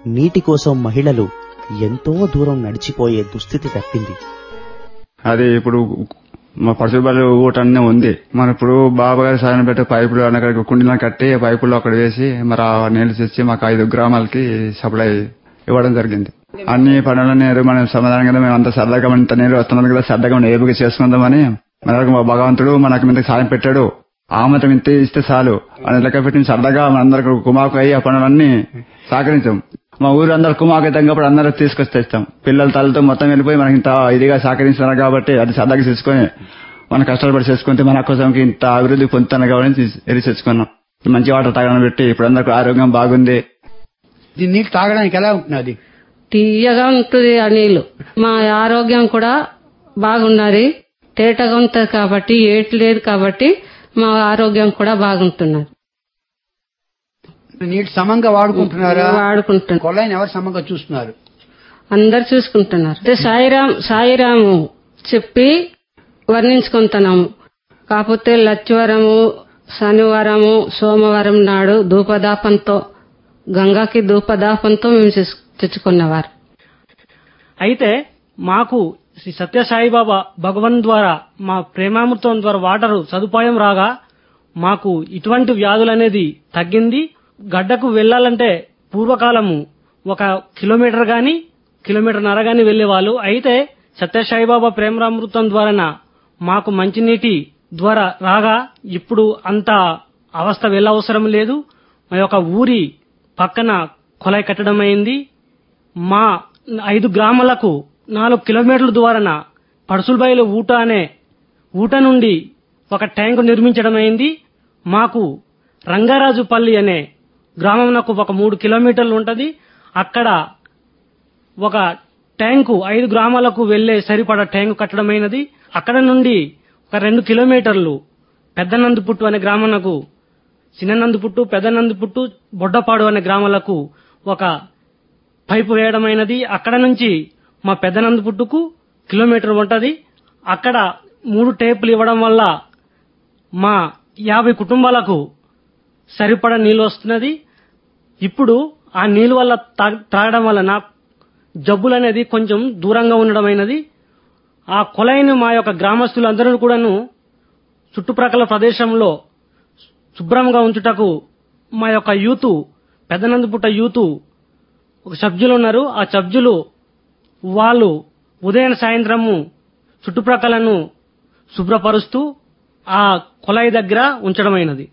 నీటి కోసం మహిళలు ఎంతో దూరం నడిచిపోయే దుస్థితి తప్పింది అది ఇప్పుడు మా పశుబలి ఊట అన్నీ ఉంది మన ఇప్పుడు బాబా గారి సాయం పెట్టి పైపులు అక్కడ కుండీలను కట్టి పైపులు అక్కడ వేసి మరి ఆ నీళ్లు తెచ్చి మాకు ఐదు గ్రామాలకి సప్లై ఇవ్వడం జరిగింది అన్ని పనులని మనం సమాధానంగా మేము అంత సరదాగా ఇంత నీళ్ళు వస్తున్నది కదా సరదాగా మనం ఏపుగా చేసుకుందామని మనకు మా భగవంతుడు మనకు ఇంత సాయం పెట్టాడు ఆ మాత్రం ఇంత ఇస్తే చాలు అని లెక్క పెట్టి సరదాగా మనందరికి కుమాకు అయ్యి ఆ పనులన్నీ సహకరించాం మా ఊరు అందరు కుమాకు అయినప్పుడు అందరూ తీసుకొచ్చి తెస్తాం పిల్లల తలతో మొత్తం వెళ్ళిపోయి మనకి ఇంత ఇదిగా సహకరిస్తున్నారు కాబట్టి అది సరదాగా తీసుకొని మన కష్టపడి చేసుకుంటే మన కోసంకి ఇంత అభివృద్ధి పొందుతాను కాబట్టి ఎరి తెచ్చుకున్నాం మంచి వాటర్ తాగడం పెట్టి ఇప్పుడు అందరికి ఆరోగ్యం బాగుంది దీని నీళ్ళు తాగడానికి ఎలా ఉంటున్నది తీయగా ఉంటుంది ఆ నీళ్లు మా ఆరోగ్యం కూడా బాగున్నది తేటగా ఉంటది కాబట్టి ఏటి లేదు కాబట్టి మా ఆరోగ్యం కూడా బాగుంటున్నది నీళ్ళు సమంగా వాడుకుంటున్నారా వాడుకుంటున్నారు కొలాయిని ఎవరు సమంగా చూస్తున్నారు అందరు చూసుకుంటున్నారు అంటే సాయిరాం సాయిరాము చెప్పి వర్ణించుకుంటున్నాము కాకపోతే లచ్చివరము శనివారము సోమవారం నాడు ధూపదాపంతో గంగాకి ధూపదాపంతో మేము తెచ్చు- తెచ్చుకున్నవారు అయితే మాకు శ్రీ సత్యసాయిబాబా భగవన్ ద్వారా మా ప్రేమామృతం ద్వారా వాటర్ సదుపాయం రాగా మాకు ఇటువంటి వ్యాధులు అనేది తగ్గింది గడ్డకు వెళ్లాలంటే పూర్వకాలము ఒక కిలోమీటర్ గాని కిలోమీటర్ నర గాని వెళ్లేవాళ్ళు అయితే సత్యసాయిబాబా ప్రేమామృతం ద్వారా మాకు మంచినీటి ద్వారా రాగా ఇప్పుడు అంత అవస్థ వెళ్ళవసరం లేదు మా యొక్క ఊరి పక్కన కొలాయి కట్టడం అయింది మా ఐదు గ్రామాలకు నాలుగు కిలోమీటర్ల ద్వారాన పడుసులబాయిలో ఊట అనే ఊట నుండి ఒక ట్యాంకు నిర్మించడం అయింది మాకు రంగారాజుపల్లి అనే గ్రామంకు ఒక మూడు కిలోమీటర్లు ఉంటది అక్కడ ఒక ట్యాంకు ఐదు గ్రామాలకు వెళ్లే సరిపడా ట్యాంకు కట్టడమైనది అక్కడ నుండి ఒక రెండు కిలోమీటర్లు పెద్దనందుపుట్టు అనే గ్రామాలకు చిన్ననందుపుట్టు పెద్దనందుపుట్టు బొడ్డపాడు అనే గ్రామాలకు ఒక పైపు వేయడమైనది అక్కడ నుంచి మా పెద్దనందుపుట్టుకు కిలోమీటర్ ఉంటది అక్కడ మూడు టేపులు ఇవ్వడం వల్ల మా యాభై కుటుంబాలకు సరిపడా నీళ్ళు వస్తున్నది ఇప్పుడు ఆ నీళ్ళు వల్ల తా- త్రాగడం వలన జబ్బులు అనేది కొంచెం దూరంగా ఉండడం అయినది ఆ కొలైని మా యొక్క గ్రామస్తులందరూ కూడాను చుట్టుప్రక్కల ప్రదేశంలో శుభ్రంగా ఉంచుటకు మా యొక్క యూత్ పెద్దనందుపుట్ట యూత్ ఒక సభ్యులు ఉన్నారు ఆ సభ్యులు వాళ్ళు ఉదయం సాయంత్రము చుట్టుప్రక్కలను శుభ్రపరుస్తూ ఆ కొలాయి దగ్గర ఉంచడమైనది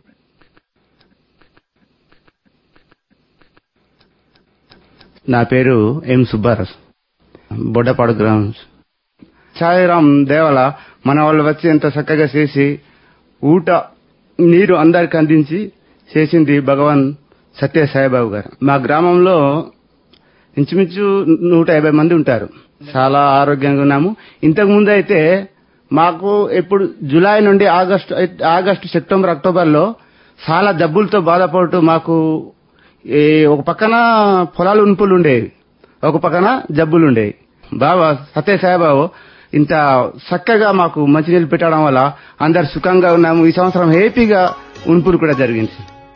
నా పేరు ఎం సుబ్బారావు బొడ్డపాడు గ్రామం సాయిరాం దేవల మన వాళ్ళు వచ్చి ఎంత చక్కగా చేసి ఊట నీరు అందరికి అందించి చేసింది భగవాన్ సత్య సాయిబాబు గారు మా గ్రామంలో ఇంచుమించు నూట యాభై మంది ఉంటారు చాలా ఆరోగ్యంగా ఉన్నాము ఇంతకు ముందు అయితే మాకు ఎప్పుడు జూలై నుండి ఆగస్టు ఆగస్టు సెప్టెంబర్ అక్టోబర్ లో చాలా జబ్బులతో బాధపడుతూ మాకు ఈ ఒక పక్కన పొలాలు ఉనుపులు ఉండేవి ఒక పక్కన జబ్బులు ఉండేవి బాబా సత్య సాయిబాబు ఇంత చక్కగా మాకు మంచినీళ్ళు పెట్టడం వల్ల అందరు సుఖంగా ఉన్నాము ఈ సంవత్సరం హ్యాపీగా ఉనుపులు కూడా జరిగింది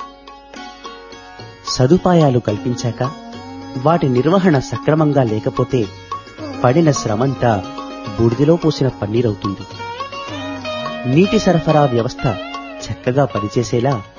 సదుపాయాలు కల్పించాక వాటి నిర్వహణ సక్రమంగా లేకపోతే పడిన శ్రమంతా బూడిదలో పోసిన పన్నీరవుతుంది నీటి సరఫరా వ్యవస్థ చక్కగా పనిచేసేలా